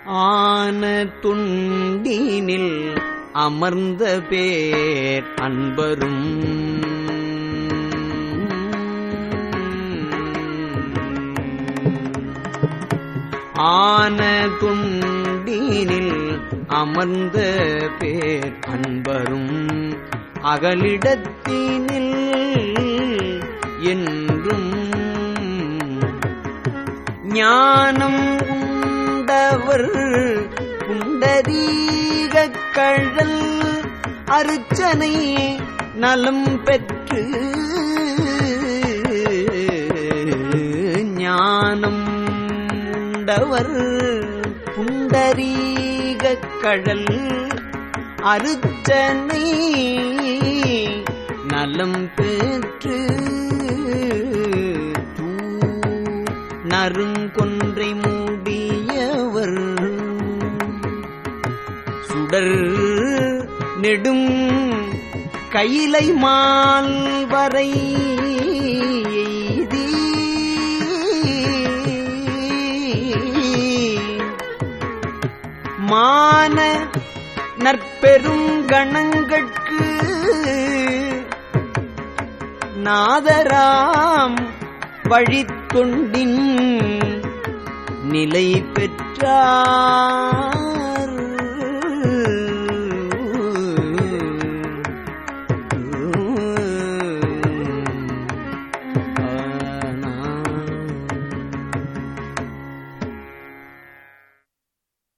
ஆன துண்டினில் அமர்ந்த பேர் அன்பரும் ஆன துண்டினில் அமர்ந்த பேர் அன்பரும் அகலிடத்தினில் என்றும் ஞானம் உண்டவர் புண்டரீகக் கழல் அருச்சனை நலம் பெற்று ஞானம் உண்டவர் புண்டரீகக் கழல் அருச்சனை நலம் பெற்று தூ நறுங்கொன்றை மூடியவர் சுடர் நெடும் கையிலை மால் வரை எய்தி மான நற்பெரும் கணங்கட்கு நாதராம் வழித்தொண்டின் நிலை பெற்றார்